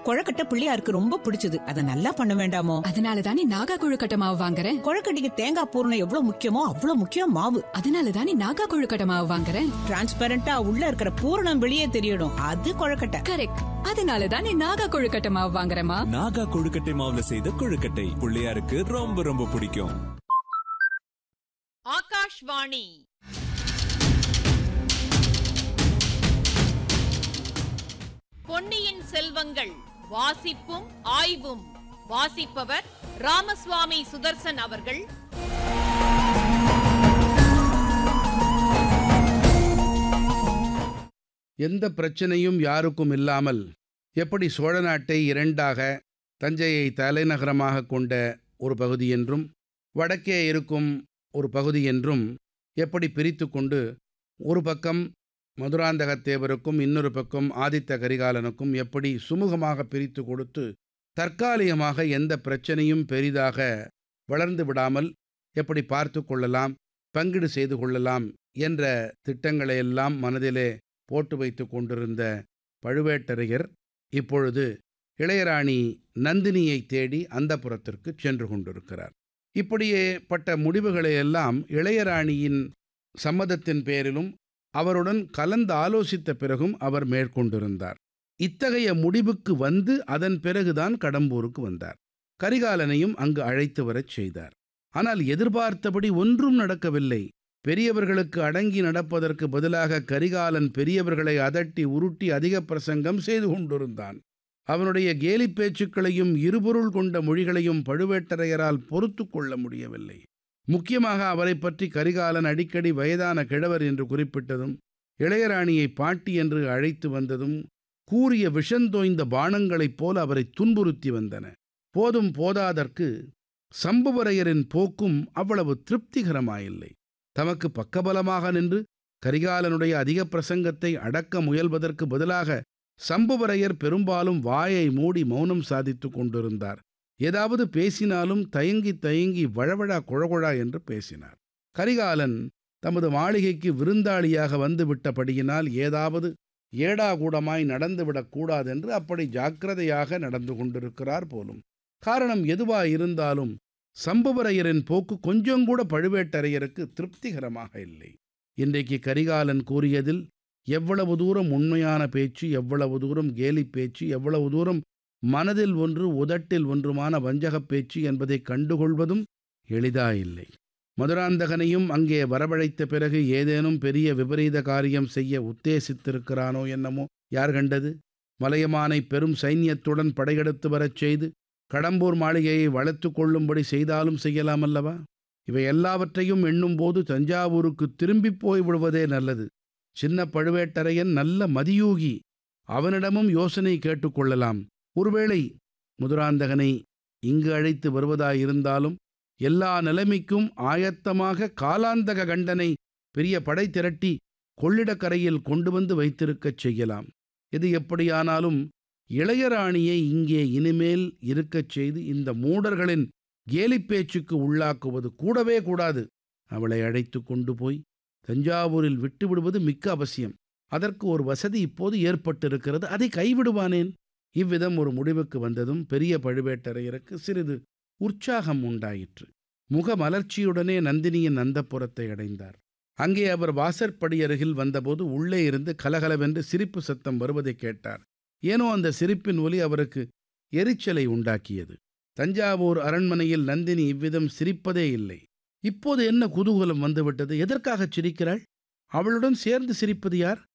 கொழக்கட்டை பிள்ளையாருக்கு ரொம்ப பிடிச்சது அத நல்லா பண்ண வேண்டாமோ அதனால தானே நாகா கொழுக்கட்டை மாவு வாங்குறேன் கொழக்கட்டைக்கு தேங்காய் பூரணம் எவ்வளவு முக்கியமோ அவ்வளவு முக்கியம் மாவு அதனால தானே நாகா கொழுக்கட்டை மாவு வாங்குறேன் டிரான்ஸ்பரண்டா உள்ள இருக்கிற பூரணம் வெளியே தெரியணும் அது கொழக்கட்டை கரெக்ட் அதனால தானே நாகா கொழுக்கட்டை மாவு வாங்குறேமா நாகா கொழுக்கட்டை மாவுல செய்த கொழுக்கட்டை பிள்ளையாருக்கு ரொம்ப ரொம்ப பிடிக்கும் ஆகாஷ்வாணி பொன்னியின் செல்வங்கள் வாசிப்பும் ஆய்வும் வாசிப்பவர் ராமசுவாமி சுதர்சன் அவர்கள் எந்த பிரச்சனையும் யாருக்கும் இல்லாமல் எப்படி சோழ நாட்டை இரண்டாக தஞ்சையை தலைநகரமாக கொண்ட ஒரு பகுதி என்றும் வடக்கே இருக்கும் ஒரு பகுதி என்றும் எப்படி பிரித்து கொண்டு ஒரு பக்கம் மதுராந்தகத்தேவருக்கும் இன்னொரு பக்கம் ஆதித்த கரிகாலனுக்கும் எப்படி சுமூகமாக பிரித்து கொடுத்து தற்காலிகமாக எந்த பிரச்சனையும் பெரிதாக வளர்ந்து விடாமல் எப்படி பார்த்து கொள்ளலாம் பங்கீடு செய்து கொள்ளலாம் என்ற திட்டங்களையெல்லாம் மனதிலே போட்டு வைத்து கொண்டிருந்த பழுவேட்டரையர் இப்பொழுது இளையராணி நந்தினியை தேடி அந்தப்புறத்திற்கு சென்று கொண்டிருக்கிறார் இப்படியே பட்ட முடிவுகளையெல்லாம் இளையராணியின் சம்மதத்தின் பேரிலும் அவருடன் கலந்து ஆலோசித்த பிறகும் அவர் மேற்கொண்டிருந்தார் இத்தகைய முடிவுக்கு வந்து அதன் பிறகுதான் கடம்பூருக்கு வந்தார் கரிகாலனையும் அங்கு அழைத்து வரச் செய்தார் ஆனால் எதிர்பார்த்தபடி ஒன்றும் நடக்கவில்லை பெரியவர்களுக்கு அடங்கி நடப்பதற்கு பதிலாக கரிகாலன் பெரியவர்களை அதட்டி உருட்டி அதிக பிரசங்கம் செய்து கொண்டிருந்தான் அவனுடைய கேலி பேச்சுக்களையும் இருபொருள் கொண்ட மொழிகளையும் பழுவேட்டரையரால் பொறுத்து கொள்ள முடியவில்லை முக்கியமாக அவரை பற்றி கரிகாலன் அடிக்கடி வயதான கிழவர் என்று குறிப்பிட்டதும் இளையராணியை பாட்டி என்று அழைத்து வந்ததும் கூறிய விஷந்தோய்ந்த பானங்களைப் போல அவரை துன்புறுத்தி வந்தன போதும் போதாதற்கு சம்புவரையரின் போக்கும் அவ்வளவு திருப்திகரமாயில்லை தமக்கு பக்கபலமாக நின்று கரிகாலனுடைய அதிக பிரசங்கத்தை அடக்க முயல்வதற்கு பதிலாக சம்புவரையர் பெரும்பாலும் வாயை மூடி மௌனம் சாதித்து கொண்டிருந்தார் ஏதாவது பேசினாலும் தயங்கி தயங்கி வழவழா குழகுழா என்று பேசினார் கரிகாலன் தமது மாளிகைக்கு விருந்தாளியாக வந்து விட்டபடியினால் ஏதாவது ஏடாகூடமாய் நடந்துவிடக் கூடாதென்று அப்படி ஜாக்கிரதையாக நடந்து கொண்டிருக்கிறார் போலும் காரணம் எதுவாயிருந்தாலும் சம்புவரையரின் போக்கு கொஞ்சம் கூட பழுவேட்டரையருக்கு திருப்திகரமாக இல்லை இன்றைக்கு கரிகாலன் கூறியதில் எவ்வளவு தூரம் உண்மையான பேச்சு எவ்வளவு தூரம் கேலி பேச்சு எவ்வளவு தூரம் மனதில் ஒன்று உதட்டில் ஒன்றுமான வஞ்சகப் பேச்சு என்பதை கண்டுகொள்வதும் எளிதாயில்லை மதுராந்தகனையும் அங்கே வரவழைத்த பிறகு ஏதேனும் பெரிய விபரீத காரியம் செய்ய உத்தேசித்திருக்கிறானோ என்னமோ யார் கண்டது மலையமானை பெரும் சைன்யத்துடன் படையெடுத்து வரச் செய்து கடம்பூர் மாளிகையை வளர்த்து கொள்ளும்படி செய்தாலும் செய்யலாம் அல்லவா இவை எல்லாவற்றையும் எண்ணும்போது தஞ்சாவூருக்கு திரும்பிப் போய் விடுவதே நல்லது சின்ன பழுவேட்டரையன் நல்ல மதியூகி அவனிடமும் யோசனை கேட்டுக்கொள்ளலாம் ஒருவேளை முதுராந்தகனை இங்கு அழைத்து வருவதாயிருந்தாலும் எல்லா நிலைமைக்கும் ஆயத்தமாக காலாந்தக கண்டனை பெரிய படை திரட்டி கொள்ளிடக்கரையில் கொண்டு வந்து வைத்திருக்கச் செய்யலாம் இது எப்படியானாலும் இளையராணியை இங்கே இனிமேல் இருக்கச் செய்து இந்த மூடர்களின் கேலிப் பேச்சுக்கு உள்ளாக்குவது கூடவே கூடாது அவளை அழைத்து கொண்டு போய் தஞ்சாவூரில் விட்டுவிடுவது மிக்க அவசியம் அதற்கு ஒரு வசதி இப்போது ஏற்பட்டிருக்கிறது அதை கைவிடுவானேன் இவ்விதம் ஒரு முடிவுக்கு வந்ததும் பெரிய பழுவேட்டரையருக்கு சிறிது உற்சாகம் உண்டாயிற்று முக மலர்ச்சியுடனே நந்தினியின் அந்தப்புறத்தை அடைந்தார் அங்கே அவர் வாசற்படியருகில் வந்தபோது உள்ளே இருந்து கலகலவென்று சிரிப்பு சத்தம் வருவதை கேட்டார் ஏனோ அந்த சிரிப்பின் ஒலி அவருக்கு எரிச்சலை உண்டாக்கியது தஞ்சாவூர் அரண்மனையில் நந்தினி இவ்விதம் சிரிப்பதே இல்லை இப்போது என்ன குதூகலம் வந்துவிட்டது எதற்காகச் சிரிக்கிறாள் அவளுடன் சேர்ந்து சிரிப்பது யார்